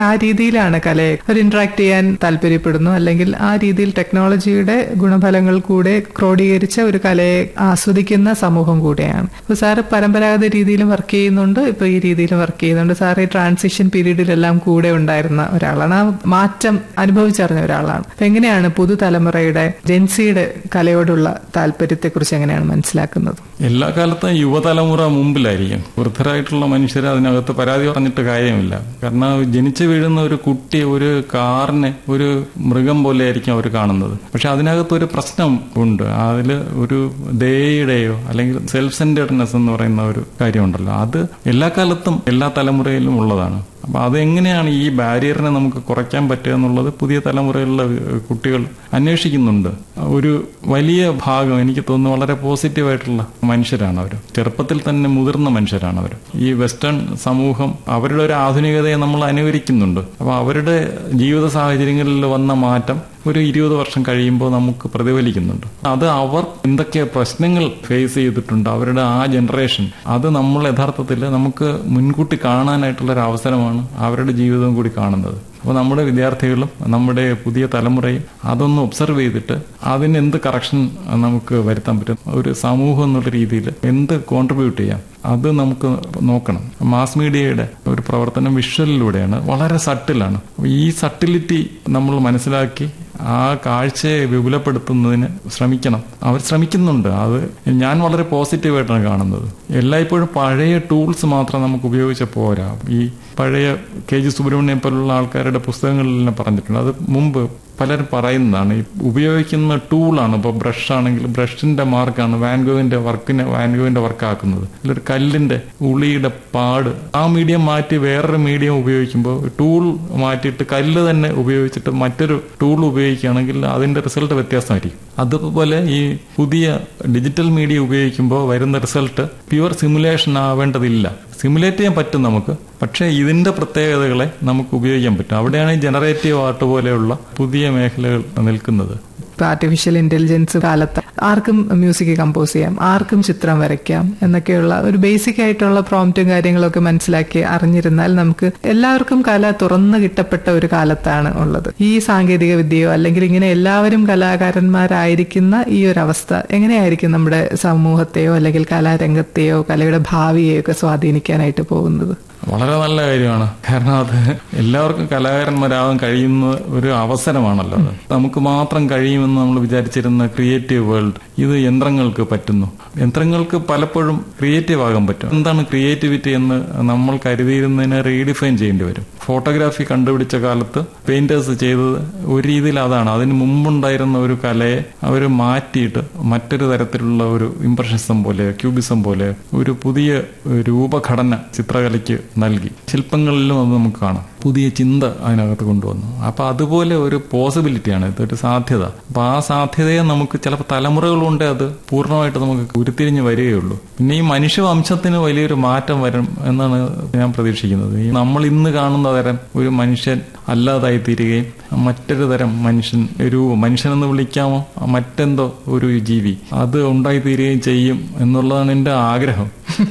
ആ രീതിയിലാണ് കലയെ ഒരു ഇന്ററാക്ട് ചെയ്യാൻ താല്പര്യപ്പെടുന്നു അല്ലെങ്കിൽ ആ രീതിയിൽ ടെക്നോളജിയുടെ ഗുണഫലങ്ങൾ കൂടെ ക്രോഡീകരിച്ച ഒരു കലയെ ആസ്വദിക്കുന്ന സമൂഹം കൂടെയാണ് ഇപ്പൊ സാറ് പരമ്പരാഗത രീതിയിലും വർക്ക് ചെയ്യുന്നുണ്ട് ഇപ്പൊ ഈ രീതിയിലും വർക്ക് ചെയ്യുന്നുണ്ട് സാറ് ഈ ട്രാൻസിഷൻ പീരീഡിലെല്ലാം കൂടെ ഉണ്ടായിരുന്ന ഒരാളാണ് ആ മാറ്റം അനുഭവിച്ചറിഞ്ഞ ഒരാളാണ് അപ്പൊ എങ്ങനെയാണ് പുതുതലമുറയുടെ ജെൻസിയുടെ കലയോടുള്ള താല്പര്യത്തെക്കുറിച്ച് എങ്ങനെയാണ് മനസ്സിലാക്കുന്നത് എല്ലാ കാലത്തും യുവതലമുറ മുമ്പിലായിരിക്കും വൃദ്ധരായിട്ടുള്ള മനുഷ്യർ അതിനകത്ത് പരാതി പറഞ്ഞിട്ട് കാര്യമില്ല കാരണം ജനിച്ചു വീഴുന്ന ഒരു കുട്ടി ഒരു കാറിനെ ഒരു മൃഗം പോലെ ആയിരിക്കും അവർ കാണുന്നത് പക്ഷെ അതിനകത്ത് ഒരു പ്രശ്നം ഉണ്ട് അതിൽ ഒരു ദയയുടെയോ അല്ലെങ്കിൽ സെൽഫ് സെന്റേഡ്നെസ് എന്ന് പറയുന്ന ഒരു കാര്യമുണ്ടല്ലോ അത് എല്ലാ കാലത്തും എല്ലാ തലമുറയിലും ഉള്ളതാണ് അപ്പൊ അതെങ്ങനെയാണ് ഈ ബാരിയറിനെ നമുക്ക് കുറയ്ക്കാൻ പറ്റുക എന്നുള്ളത് പുതിയ തലമുറയിലുള്ള കുട്ടികൾ അന്വേഷിക്കുന്നുണ്ട് ഒരു വലിയ ഭാഗം എനിക്ക് തോന്നുന്നു വളരെ പോസിറ്റീവായിട്ടുള്ള മനുഷ്യരാണ് അവർ ചെറുപ്പത്തിൽ തന്നെ മുതിർന്ന മനുഷ്യരാണ് അവർ ഈ വെസ്റ്റേൺ സമൂഹം അവരുടെ ഒരു ആധുനികതയെ നമ്മൾ അനുകരിക്കുന്നുണ്ട് അപ്പൊ അവരുടെ ജീവിത സാഹചര്യങ്ങളിൽ വന്ന മാറ്റം ഒരു ഇരുപത് വർഷം കഴിയുമ്പോൾ നമുക്ക് പ്രതിഫലിക്കുന്നുണ്ട് അത് അവർ എന്തൊക്കെ പ്രശ്നങ്ങൾ ഫേസ് ചെയ്തിട്ടുണ്ട് അവരുടെ ആ ജനറേഷൻ അത് നമ്മൾ യഥാർത്ഥത്തിൽ നമുക്ക് മുൻകൂട്ടി കാണാനായിട്ടുള്ള ഒരു അവസരമാണ് അവരുടെ ജീവിതം കൂടി കാണുന്നത് അപ്പോൾ നമ്മുടെ വിദ്യാർത്ഥികളും നമ്മുടെ പുതിയ തലമുറയും അതൊന്ന് ഒബ്സർവ് ചെയ്തിട്ട് അതിന് എന്ത് കറക്ഷൻ നമുക്ക് വരുത്താൻ പറ്റും ഒരു സമൂഹം എന്നുള്ള രീതിയിൽ എന്ത് കോൺട്രിബ്യൂട്ട് ചെയ്യാം അത് നമുക്ക് നോക്കണം മാസ് മീഡിയയുടെ ഒരു പ്രവർത്തനം വിഷ്വലിലൂടെയാണ് വളരെ സട്ടിലാണ് ഈ സട്ടിലിറ്റി നമ്മൾ മനസ്സിലാക്കി ആ കാഴ്ചയെ വിപുലപ്പെടുത്തുന്നതിന് ശ്രമിക്കണം അവർ ശ്രമിക്കുന്നുണ്ട് അത് ഞാൻ വളരെ പോസിറ്റീവായിട്ടാണ് കാണുന്നത് എല്ലായ്പ്പോഴും പഴയ ടൂൾസ് മാത്രം നമുക്ക് ഉപയോഗിച്ച പോരാ ഈ പഴയ കെ ജി സുബ്രഹ്മണ്യം പോലുള്ള ആൾക്കാരുടെ പുസ്തകങ്ങളിലെല്ലാം പറഞ്ഞിട്ടുണ്ട് അത് മുമ്പ് പലരും പറയുന്നതാണ് ഈ ഉപയോഗിക്കുന്ന ടൂളാണ് ഇപ്പോൾ ബ്രഷ് ആണെങ്കിൽ ബ്രഷിന്റെ മാർക്കാണ് വാൻഗോവിന്റെ വർക്കിനെ വാൻഗോവിന്റെ വർക്കാക്കുന്നത് ഒരു കല്ലിന്റെ ഉളിയുടെ പാട് ആ മീഡിയം മാറ്റി വേറൊരു മീഡിയം ഉപയോഗിക്കുമ്പോൾ ടൂൾ മാറ്റിയിട്ട് കല്ല് തന്നെ ഉപയോഗിച്ചിട്ട് മറ്റൊരു ടൂൾ ഉപയോഗിക്കുകയാണെങ്കിൽ അതിന്റെ റിസൾട്ട് വ്യത്യാസമായിരിക്കും അതുപോലെ ഈ പുതിയ ഡിജിറ്റൽ മീഡിയ ഉപയോഗിക്കുമ്പോൾ വരുന്ന റിസൾട്ട് പ്യുവർ സിമുലേഷൻ ആവേണ്ടതില്ല സിമുലേറ്റ് ചെയ്യാൻ പറ്റും നമുക്ക് പക്ഷേ ഇതിന്റെ പ്രത്യേകതകളെ നമുക്ക് ഉപയോഗിക്കാൻ പറ്റും അവിടെയാണ് ഈ ജനറേറ്റീവ് ആർട്ട് പോലെയുള്ള പുതിയ മേഖലകൾ നിൽക്കുന്നത് ഇപ്പൊ ആർട്ടിഫിഷ്യൽ ഇന്റലിജൻസ് കാലത്ത് ആർക്കും മ്യൂസിക് കമ്പോസ് ചെയ്യാം ആർക്കും ചിത്രം വരയ്ക്കാം എന്നൊക്കെയുള്ള ഒരു ബേസിക് ആയിട്ടുള്ള പ്രോംപ്റ്റും കാര്യങ്ങളൊക്കെ മനസ്സിലാക്കി അറിഞ്ഞിരുന്നാൽ നമുക്ക് എല്ലാവർക്കും കല തുറന്നു കിട്ടപ്പെട്ട ഒരു കാലത്താണ് ഉള്ളത് ഈ സാങ്കേതിക വിദ്യയോ അല്ലെങ്കിൽ ഇങ്ങനെ എല്ലാവരും കലാകാരന്മാരായിരിക്കുന്ന ഈ ഒരു അവസ്ഥ എങ്ങനെയായിരിക്കും നമ്മുടെ സമൂഹത്തെയോ അല്ലെങ്കിൽ കലാരംഗത്തെയോ കലയുടെ ഭാവിയെയോ ഒക്കെ സ്വാധീനിക്കാനായിട്ട് പോകുന്നത് വളരെ നല്ല കാര്യമാണ് കാരണം അത് എല്ലാവർക്കും കലാകാരന്മാരാകാൻ കഴിയുന്ന ഒരു അവസരമാണല്ലോ അത് നമുക്ക് മാത്രം കഴിയുമെന്ന് നമ്മൾ വിചാരിച്ചിരുന്ന ക്രിയേറ്റീവ് വേൾഡ് ഇത് യന്ത്രങ്ങൾക്ക് പറ്റുന്നു യന്ത്രങ്ങൾക്ക് പലപ്പോഴും ക്രിയേറ്റീവ് ആകാൻ പറ്റും എന്താണ് ക്രിയേറ്റിവിറ്റി എന്ന് നമ്മൾ കരുതിയിരുന്നതിനെ റീഡിഫൈൻ ചെയ്യേണ്ടി വരും ഫോട്ടോഗ്രാഫി കണ്ടുപിടിച്ച കാലത്ത് പെയിന്റേഴ്സ് ചെയ്തത് ഒരു രീതിയിൽ അതാണ് അതിന് മുമ്പുണ്ടായിരുന്ന ഒരു കലയെ അവർ മാറ്റിയിട്ട് മറ്റൊരു തരത്തിലുള്ള ഒരു ഇംപ്രഷനിസം പോലെ ക്യൂബിസം പോലെ ഒരു പുതിയ രൂപഘടന ചിത്രകലയ്ക്ക് നൽകി ശില്പങ്ങളിലും അത് നമുക്ക് കാണാം പുതിയ ചിന്ത അതിനകത്ത് കൊണ്ടുവന്നു അപ്പൊ അതുപോലെ ഒരു പോസിബിലിറ്റിയാണ് ഇതൊരു സാധ്യത അപ്പൊ ആ സാധ്യതയെ നമുക്ക് ചിലപ്പോൾ തലമുറകൾ കൊണ്ട് അത് പൂർണ്ണമായിട്ട് നമുക്ക് ഉരുത്തിരിഞ്ഞ് വരികയുള്ളൂ പിന്നെ ഈ മനുഷ്യവംശത്തിന് വലിയൊരു മാറ്റം വരും എന്നാണ് ഞാൻ പ്രതീക്ഷിക്കുന്നത് ഈ നമ്മൾ ഇന്ന് കാണുന്ന തരം ഒരു മനുഷ്യൻ അല്ലാതായി തീരുകയും മറ്റൊരു തരം മനുഷ്യൻ ഒരു മനുഷ്യനെന്ന് വിളിക്കാമോ മറ്റെന്തോ ഒരു ജീവി അത് ഉണ്ടായി തീരുകയും ചെയ്യും എന്നുള്ളതാണ് എൻ്റെ ആഗ്രഹം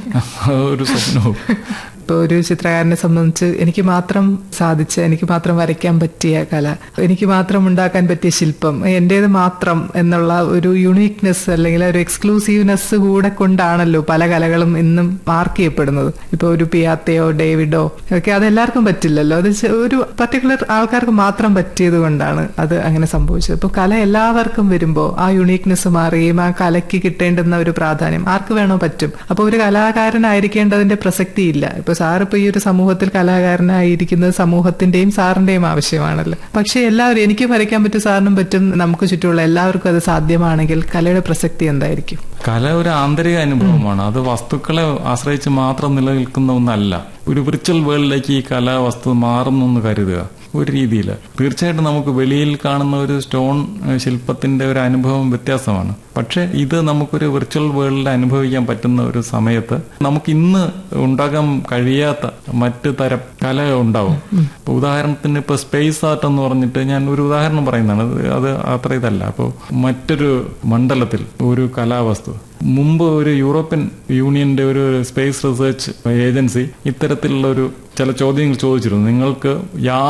ഒരു സ്വപ്നവും ഇപ്പോൾ ഒരു ചിത്രകാരനെ സംബന്ധിച്ച് എനിക്ക് മാത്രം സാധിച്ച എനിക്ക് മാത്രം വരയ്ക്കാൻ പറ്റിയ കല എനിക്ക് മാത്രം ഉണ്ടാക്കാൻ പറ്റിയ ശില്പം എൻ്റേത് മാത്രം എന്നുള്ള ഒരു യുണീക്നെസ് അല്ലെങ്കിൽ ഒരു എക്സ്ക്ലൂസീവ്നെസ് കൂടെ കൊണ്ടാണല്ലോ പല കലകളും ഇന്നും മാർക്ക് ചെയ്യപ്പെടുന്നത് ഇപ്പോൾ ഒരു പിയാത്തയോ ഡേവിഡോ ഒക്കെ അത് എല്ലാവർക്കും പറ്റില്ലല്ലോ അത് ഒരു പർട്ടിക്കുലർ ആൾക്കാർക്ക് മാത്രം പറ്റിയത് കൊണ്ടാണ് അത് അങ്ങനെ സംഭവിച്ചത് ഇപ്പോൾ കല എല്ലാവർക്കും വരുമ്പോൾ ആ യുണീക്നെസ് മാറുകയും ആ കലയ്ക്ക് കിട്ടേണ്ടുന്ന ഒരു പ്രാധാന്യം ആർക്ക് വേണോ പറ്റും അപ്പോൾ ഒരു കലാകാരനായിരിക്കേണ്ടതിന്റെ പ്രസക്തി ഇല്ല ഇപ്പൊ സാർ ഇപ്പൊ ഈ ഒരു സമൂഹത്തിൽ കലാകാരനായിരിക്കുന്നത് സമൂഹത്തിന്റെയും സാറിന്റെയും ആവശ്യമാണല്ലോ പക്ഷെ എല്ലാവരും എനിക്ക് വരയ്ക്കാൻ പറ്റും സാറിനും പറ്റും നമുക്ക് ചുറ്റുമുള്ള എല്ലാവർക്കും അത് സാധ്യമാണെങ്കിൽ കലയുടെ പ്രസക്തി എന്തായിരിക്കും കല ഒരു ആന്തരിക അനുഭവമാണ് അത് വസ്തുക്കളെ ആശ്രയിച്ച് മാത്രം നിലനിൽക്കുന്ന ഒന്നല്ല ഒരു വിർച്വൽ വേൾഡിലേക്ക് ഈ കലാവസ്തു മാറുന്നു എന്ന് കരുതുക ഒരു രീതിയിൽ തീർച്ചയായിട്ടും നമുക്ക് വെളിയിൽ കാണുന്ന ഒരു സ്റ്റോൺ ഏഹ്, ശില്പത്തിന്റെ ഒരു അനുഭവം വ്യത്യാസമാണ് പക്ഷെ ഇത് നമുക്കൊരു വിർച്വൽ വേൾഡിൽ അനുഭവിക്കാൻ പറ്റുന്ന ഒരു സമയത്ത് നമുക്ക് ഇന്ന് ഉണ്ടാക്കാൻ കഴിയാത്ത മറ്റ് തരം കല ഉണ്ടാവും ഇപ്പൊ ഉദാഹരണത്തിന് ഇപ്പൊ സ്പേസ് ആർട്ട് എന്ന് പറഞ്ഞിട്ട് ഞാൻ ഒരു ഉദാഹരണം പറയുന്നതാണ് അത് അത് അത്ര ഇതല്ല അപ്പോൾ മറ്റൊരു മണ്ഡലത്തിൽ ഒരു കലാവസ്തു മുമ്പ് ഒരു യൂറോപ്യൻ യൂണിയന്റെ ഒരു സ്പേസ് റിസർച്ച് ഏജൻസി ഇത്തരത്തിലുള്ള ഒരു ചില ചോദ്യങ്ങൾ ചോദിച്ചിരുന്നു നിങ്ങൾക്ക് യാ